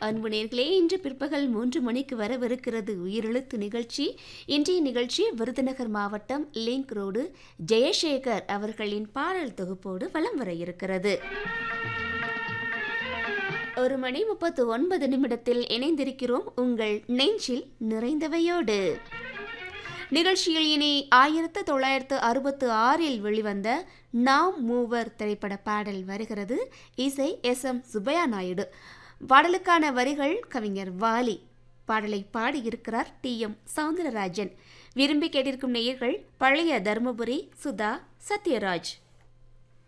அன்பு நேர்களே இன்று பிற்பகல் மூன்று மணிக்கு வரவிருக்கிறது உயிரெழுத்து நிகழ்ச்சி இன்றைய நிகழ்ச்சி விருதுநகர் மாவட்டம் லிங்க் ரோடு ஜெயசேகர் அவர்களின் பாடல் தொகுப்போடு வலம் வர இருக்கிறது ஒரு மணி முப்பத்து ஒன்பது நிமிடத்தில் இணைந்திருக்கிறோம் உங்கள் நெஞ்சில் நிறைந்தவையோடு நிகழ்ச்சியில் இனி ஆயிரத்து தொள்ளாயிரத்து அறுபத்து ஆறில் வெளிவந்த நாம் மூவர் திரைப்பட பாடல் வருகிறது இசை எஸ் எம் சுப்பையா நாயுடு பாடலுக்கான வரிகள் கவிஞர் வாலி பாடலை பாடியிருக்கிறார் டி எம் சவுந்தரராஜன் விரும்பி கேட்டிருக்கும் நேயர்கள் பழைய தருமபுரி சுதா சத்யராஜ்